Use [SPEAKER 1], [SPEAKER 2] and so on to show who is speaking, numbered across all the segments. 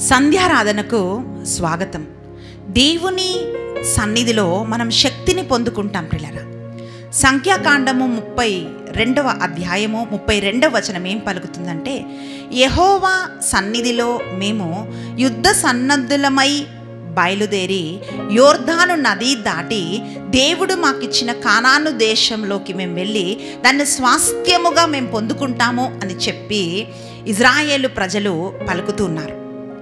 [SPEAKER 1] సంధ్యారాధనకు స్వాగతం దేవుని సన్నిధిలో మనం శక్తిని పొందుకుంటాం పిల్లరా సంఖ్యాకాండము ముప్పై రెండవ అధ్యాయము ముప్పై రెండవ వచనం ఏం పలుకుతుందంటే యహోవా సన్నిధిలో మేము యుద్ధ సన్నద్ధులమై బయలుదేరి యోర్ధాను నది దాటి దేవుడు మాకిచ్చిన కానాను దేశంలోకి మేము వెళ్ళి దాన్ని స్వాస్థ్యముగా మేము పొందుకుంటాము అని చెప్పి ఇజ్రాయేలు ప్రజలు పలుకుతున్నారు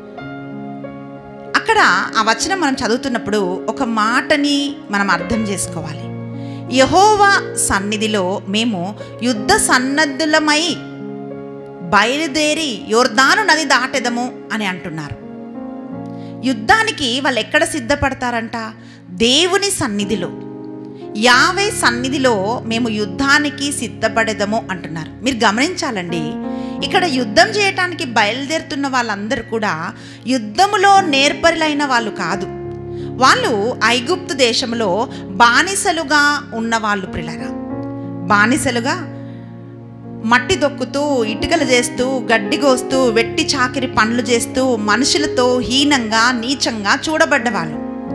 [SPEAKER 1] అక్కడ ఆ వచనం మనం చదువుతున్నప్పుడు ఒక మాటని మనం అర్థం చేసుకోవాలి యహోవా సన్నిధిలో మేము యుద్ధ సన్నద్ధులమై బయలుదేరి యోర్దాను నది దాటెదము అని అంటున్నారు యుద్ధానికి వాళ్ళు ఎక్కడ సిద్ధపడతారంట దేవుని సన్నిధిలో యావే సన్నిధిలో మేము యుద్ధానికి సిద్ధపడేదము అంటున్నారు మీరు గమనించాలండి ఇక్కడ యుద్ధం చేయటానికి బయలుదేరుతున్న వాళ్ళందరూ కూడా యుద్ధములో నేర్పరులైన వాళ్ళు కాదు వాళ్ళు ఐగుప్తు దేశంలో బానిసలుగా ఉన్న వాళ్ళు ప్రిలరా బానిసలుగా మట్టి దొక్కుతూ ఇటుకలు చేస్తూ గడ్డి కోస్తూ వెట్టి చాకిరి పనులు చేస్తూ మనుషులతో హీనంగా నీచంగా చూడబడ్డవాళ్ళు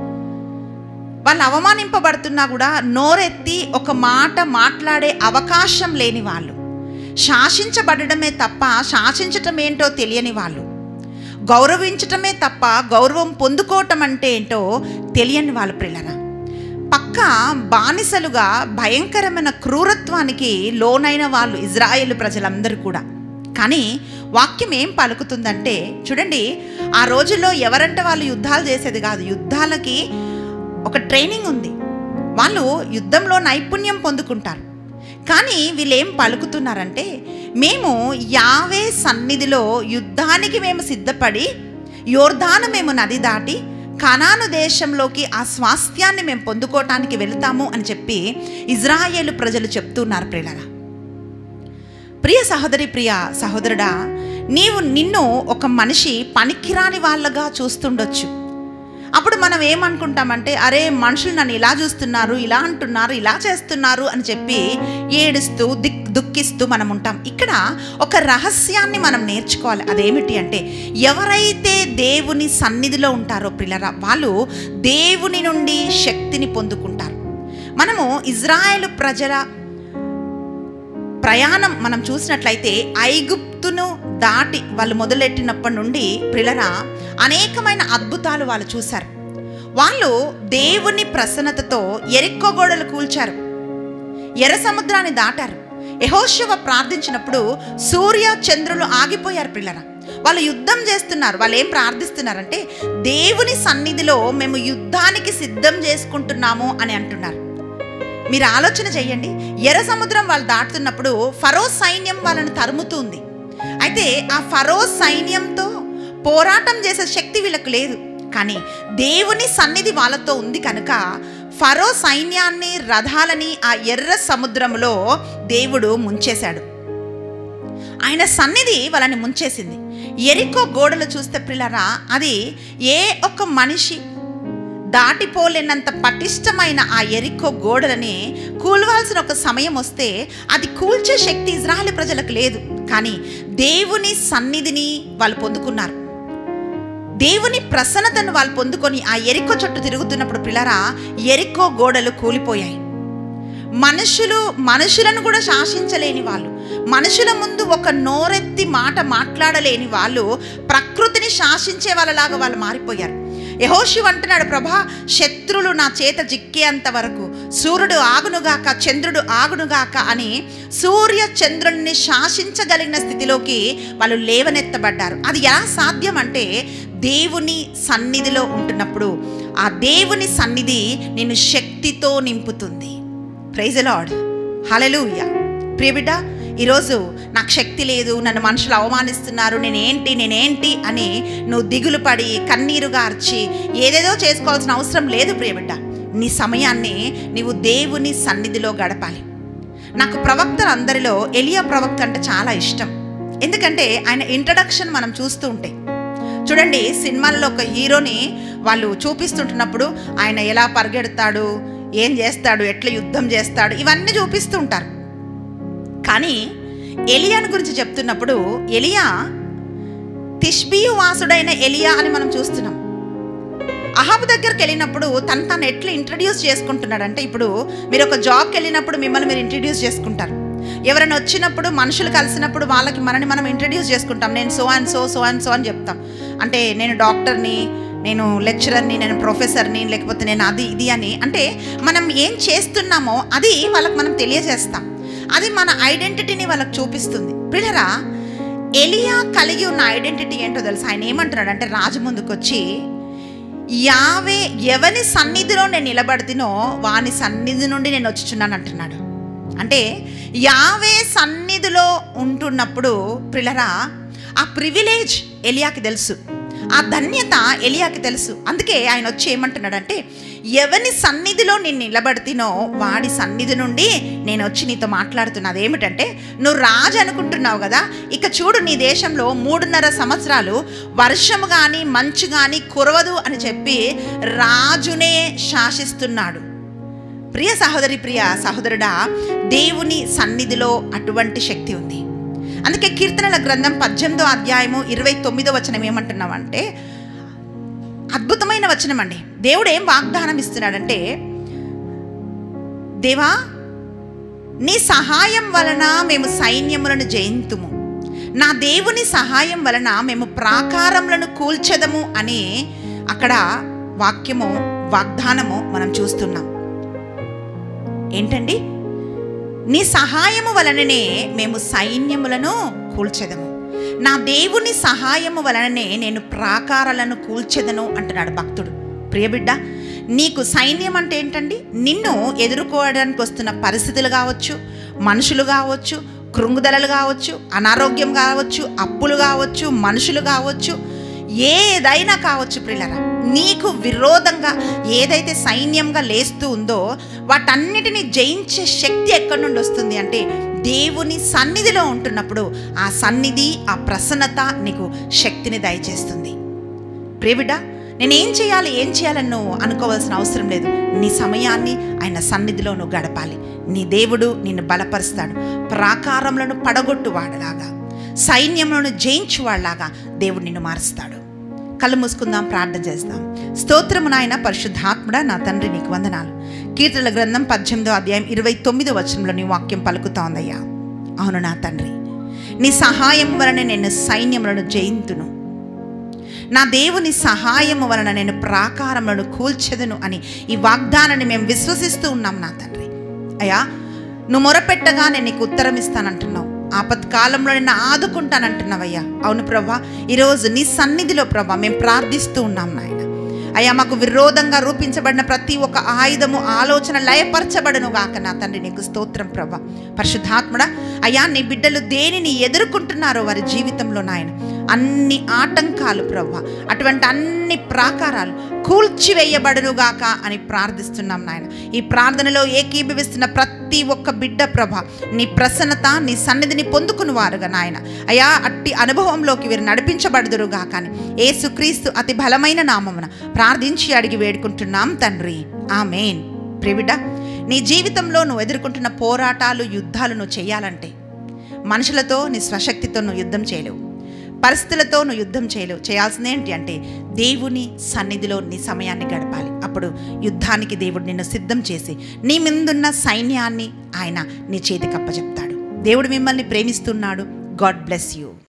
[SPEAKER 1] వాళ్ళు అవమానింపబడుతున్నా కూడా నోరెత్తి ఒక మాట మాట్లాడే అవకాశం లేని వాళ్ళు శాసించబడడమే తప్ప శాసించటం ఏంటో తెలియని వాళ్ళు గౌరవించటమే తప్ప గౌరవం పొందుకోవటం అంటే ఏంటో తెలియని వాళ్ళు ప్రిల్లరా పక్క బానిసలుగా భయంకరమైన క్రూరత్వానికి లోనైన వాళ్ళు ఇజ్రాయేల్ ప్రజలందరూ కూడా కానీ వాక్యం ఏం పలుకుతుందంటే చూడండి ఆ రోజుల్లో ఎవరంటే వాళ్ళు యుద్ధాలు చేసేది కాదు యుద్ధాలకి ఒక ట్రైనింగ్ ఉంది వాళ్ళు యుద్ధంలో నైపుణ్యం పొందుకుంటారు కానీ వీళ్ళు ఏం పలుకుతున్నారంటే మేము యావే సన్నిధిలో యుద్ధానికి మేము సిద్ధపడి యోర్ధాను మేము నది దాటి కనాను దేశంలోకి ఆ స్వాస్థ్యాన్ని మేము పొందుకోవటానికి వెళ్తాము అని చెప్పి ఇజ్రాయేలు ప్రజలు చెప్తున్నారు ప్రియులరా ప్రియ సహోదరి ప్రియ సహోదరుడా నీవు నిన్ను ఒక మనిషి పనికిరాని వాళ్ళగా చూస్తుండొచ్చు అప్పుడు మనం ఏమనుకుంటామంటే అరే మనుషులు నన్ను ఇలా చూస్తున్నారు ఇలా అంటున్నారు ఇలా చేస్తున్నారు అని చెప్పి ఏడుస్తూ దిక్ దుఃఖిస్తూ మనం ఉంటాం ఇక్కడ ఒక రహస్యాన్ని మనం నేర్చుకోవాలి అదేమిటి అంటే ఎవరైతే దేవుని సన్నిధిలో ఉంటారో పిల్లరా వాళ్ళు దేవుని నుండి శక్తిని పొందుకుంటారు మనము ఇజ్రాయేల్ ప్రజల ప్రయాణం మనం చూసినట్లయితే ఐగుప్తును దాటి వాళ్ళు మొదలెట్టినప్పటి నుండి ప్రిలరా అనేకమైన అద్భుతాలు వాళ్ళు చూశారు వాళ్ళు దేవుని ప్రసన్నతతో ఎరిక్కో గోడలు కూల్చారు ఎర్ర సముద్రాన్ని దాటారు యహోశివ ప్రార్థించినప్పుడు సూర్య చంద్రులు ఆగిపోయారు పిల్లరా వాళ్ళు యుద్ధం చేస్తున్నారు వాళ్ళు ఏం ప్రార్థిస్తున్నారంటే దేవుని సన్నిధిలో మేము యుద్ధానికి సిద్ధం చేసుకుంటున్నాము అని అంటున్నారు మీరు ఆలోచన చేయండి ఎర్ర సముద్రం వాళ్ళు దాటుతున్నప్పుడు ఫరో సైన్యం వాళ్ళని తరుముతుంది అయితే ఆ ఫరో సైన్యంతో పోరాటం చేసే శక్తి వీళ్ళకు లేదు కానీ దేవుని సన్నిధి వాళ్ళతో ఉంది కనుక ఫరో సైన్యాన్ని రథాలని ఆ ఎర్ర సముద్రంలో దేవుడు ముంచేశాడు ఆయన సన్నిధి వాళ్ళని ముంచేసింది ఎరికో గోడలు చూస్తే పిల్లరా అది ఏ ఒక్క మనిషి దాటిపోలేనంత పటిష్టమైన ఆ ఎరికో గోడలని కూలవాల్సిన ఒక సమయం వస్తే అది కూల్చే శక్తి ఇజ్రాయల్ ప్రజలకు లేదు కానీ దేవుని సన్నిధిని వాళ్ళు పొందుకున్నారు దేవుని ప్రసన్నతను వాళ్ళు పొందుకొని ఆ ఎరికో చుట్టూ తిరుగుతున్నప్పుడు పిల్లరా ఎరికో గోడలు కూలిపోయాయి మనుషులు మనుషులను కూడా శాసించలేని వాళ్ళు మనుషుల ముందు ఒక నోరెత్తి మాట మాట్లాడలేని వాళ్ళు ప్రకృతిని శాసించే వాళ్ళలాగా వాళ్ళు మారిపోయారు యహోశివ్ అంటున్నాడు ప్రభా శత్రులు నా చేత చిక్కేంత వరకు సూర్యుడు ఆగునుగాక చంద్రుడు ఆగునుగాక అని సూర్య చంద్రుడిని శాసించగలిగిన స్థితిలోకి వాళ్ళు లేవనెత్తబడ్డారు అది ఎలా సాధ్యం అంటే దేవుని సన్నిధిలో ఉంటున్నప్పుడు ఆ దేవుని సన్నిధి నిన్ను శక్తితో నింపుతుంది ప్రైజ్ లాడ్ హలెలూయ ప్రియబిడ్డ ఈరోజు నాకు శక్తి లేదు నన్ను మనుషులు అవమానిస్తున్నారు నేనేంటి నేనేంటి అని నువ్వు దిగులు పడి కన్నీరు గార్చి ఏదేదో చేసుకోవాల్సిన అవసరం లేదు ప్రియబిడ్డ నీ సమయాన్ని నీవు దేవుని సన్నిధిలో గడపాలి నాకు ప్రవక్తలు అందరిలో ఎలియా ప్రవక్త అంటే చాలా ఇష్టం ఎందుకంటే ఆయన ఇంట్రడక్షన్ మనం చూస్తూ ఉంటే చూడండి సినిమాల్లో ఒక హీరోని వాళ్ళు చూపిస్తుంటున్నప్పుడు ఆయన ఎలా పరిగెడతాడు ఏం చేస్తాడు ఎట్లా యుద్ధం చేస్తాడు ఇవన్నీ చూపిస్తూ ఉంటారు కానీ ఎలియాను గురించి చెప్తున్నప్పుడు ఎలియా తిష్బీయు వాసుడైన ఎలియా అని మనం చూస్తున్నాం అహాబు దగ్గరికి వెళ్ళినప్పుడు తను తను ఎట్లా ఇంట్రడ్యూస్ చేసుకుంటున్నాడంటే ఇప్పుడు మీరు ఒక జాబ్కి వెళ్ళినప్పుడు మిమ్మల్ని మీరు ఇంట్రడ్యూస్ చేసుకుంటారు ఎవరైనా వచ్చినప్పుడు మనుషులు కలిసినప్పుడు వాళ్ళకి మనని మనం ఇంట్రడ్యూస్ చేసుకుంటాం నేను so and so so and so అని చెప్తాం అంటే నేను డాక్టర్ని నేను లెక్చరర్ని నేను ప్రొఫెసర్ని లేకపోతే నేను అది ఇది అని అంటే మనం ఏం చేస్తున్నామో అది వాళ్ళకి మనం తెలియజేస్తాం అది మన ఐడెంటిటీని వాళ్ళకి చూపిస్తుంది పిల్లరా ఎలియా కలిగి ఉన్న ఐడెంటిటీ ఏంటో తెలుసు ఆయన ఏమంటున్నాడు అంటే రాజు ముందుకు వచ్చి యావే ఎవని సన్నిధిలో నేను నిలబడితేనో వాని సన్నిధి నుండి నేను వచ్చుచున్నాను అంటున్నాడు అంటే యావే సన్నిధిలో ఉంటున్నప్పుడు ప్రిలరా ఆ ప్రివిలేజ్ ఎలియాకి తెలుసు ఆ ధన్యత ఎలియాకి తెలుసు అందుకే ఆయన వచ్చి ఏమంటున్నాడంటే ఎవని సన్నిధిలో నేను నిలబడితేనో వాడి సన్నిధి నుండి నేను వచ్చి నీతో మాట్లాడుతున్నా అదేమిటంటే నువ్వు రాజు అనుకుంటున్నావు కదా ఇక చూడు నీ దేశంలో మూడున్నర సంవత్సరాలు వర్షము కానీ మంచు కానీ కురవదు అని చెప్పి రాజునే శాసిస్తున్నాడు ప్రియ సహోదరి ప్రియ సహోదరుడా దేవుని సన్నిధిలో అటువంటి శక్తి ఉంది అందుకే కీర్తనల గ్రంథం పద్దెనిమిదో అధ్యాయము ఇరవై తొమ్మిదో వచనం ఏమంటున్నామంటే అద్భుతమైన వచనం అండి దేవుడు ఏం వాగ్దానం ఇస్తున్నాడంటే దేవా నీ సహాయం వలన మేము సైన్యములను జయింతుము నా దేవుని సహాయం వలన మేము ప్రాకారములను కూల్చెదము అని అక్కడ వాక్యము వాగ్దానము మనం చూస్తున్నాం ఏంటండి నీ సహాయము వలననే మేము సైన్యములను కూల్చెదము నా దేవుని సహాయము వలననే నేను ప్రాకారాలను కూల్చెదను అంటున్నాడు భక్తుడు ప్రియబిడ్డ నీకు సైన్యం అంటే ఏంటండి నిన్ను ఎదుర్కోవడానికి వస్తున్న పరిస్థితులు కావచ్చు మనుషులు కావచ్చు కృంగుదలలు కావచ్చు అనారోగ్యం కావచ్చు అప్పులు కావచ్చు మనుషులు కావచ్చు ఏదైనా కావచ్చు ప్రిల్లరా నీకు విరోధంగా ఏదైతే సైన్యంగా లేస్తూ ఉందో వాటన్నిటిని జయించే శక్తి ఎక్కడి నుండి వస్తుంది అంటే దేవుని సన్నిధిలో ఉంటున్నప్పుడు ఆ సన్నిధి ఆ ప్రసన్నత నీకు శక్తిని దయచేస్తుంది ప్రియబిడ్డ నేనేం చేయాలి ఏం చేయాలని నువ్వు అనుకోవాల్సిన అవసరం లేదు నీ సమయాన్ని ఆయన సన్నిధిలో నువ్వు గడపాలి నీ దేవుడు నిన్ను బలపరుస్తాడు ప్రాకారములను పడగొట్టువాడలాగా సైన్యములను జయించువాళ్లాగా దేవుడు నిన్ను మారుస్తాడు కళ్ళు మూసుకుందాం ప్రార్థన చేస్తాం స్తోత్రము నాయన పరిశుద్ధాత్ముడ నా తండ్రి నీకు వందనాలు కీర్తనల గ్రంథం పద్దెనిమిదో అధ్యాయం ఇరవై తొమ్మిదో వచనంలో నీ వాక్యం పలుకుతోందయ్యా అవును నా తండ్రి నీ సహాయం వలన నేను సైన్యములను జయింతును నా దేవుని సహాయము వలన నేను ప్రాకారములను కూల్చెదను అని ఈ వాగ్దానాన్ని మేము విశ్వసిస్తూ ఉన్నాం నా తండ్రి అయ్యా నువ్వు మొరపెట్టగా నేను నీకు ఉత్తరం ఇస్తానంటున్నావు ఆపత్కాలంలో నిన్ను ఆదుకుంటానంటున్నావయ్యా అవును ప్రభా ఈరోజు నీ సన్నిధిలో ప్రభా మేము ప్రార్థిస్తూ ఉన్నాం నాయన అయ్యా మాకు విరోధంగా రూపించబడిన ప్రతి ఒక్క ఆయుధము ఆలోచన లయపరచబడును గాక నా తండ్రి నీకు స్తోత్రం ప్రభా పరిశుద్ధాత్ముడా అయ్యా నీ బిడ్డలు దేనిని ఎదుర్కొంటున్నారో వారి జీవితంలో నాయన అన్ని ఆటంకాలు ప్రభా అటువంటి అన్ని ప్రాకారాలు కూల్చివేయబడునుగాక అని ప్రార్థిస్తున్నాం నాయన ఈ ప్రార్థనలో ఏకీభవిస్తున్న ప్రతి ఒక్క బిడ్డ ప్రభ నీ ప్రసన్నత నీ సన్నిధిని పొందుకుని వారుగా నాయన అయా అట్టి అనుభవంలోకి వీరు నడిపించబడుదురుగా కానీ ఏసుక్రీస్తు అతి బలమైన నామమున ప్రార్థించి అడిగి వేడుకుంటున్నాం తండ్రి ఆమెన్ ప్రిబిడ్డ నీ జీవితంలో నువ్వు ఎదుర్కొంటున్న పోరాటాలు యుద్ధాలు నువ్వు చేయాలంటే మనుషులతో నీ స్వశక్తితో నువ్వు యుద్ధం చేయలేవు పరిస్థితులతో నువ్వు యుద్ధం చేయలేవు చేయాల్సింది ఏంటి అంటే దేవుని సన్నిధిలో నీ సమయాన్ని గడపాలి అప్పుడు యుద్ధానికి దేవుడు నిన్ను సిద్ధం చేసి నీ ముందున్న సైన్యాన్ని ఆయన నీ చేతికి అప్పచెప్తాడు దేవుడు మిమ్మల్ని ప్రేమిస్తున్నాడు గాడ్ బ్లెస్ యూ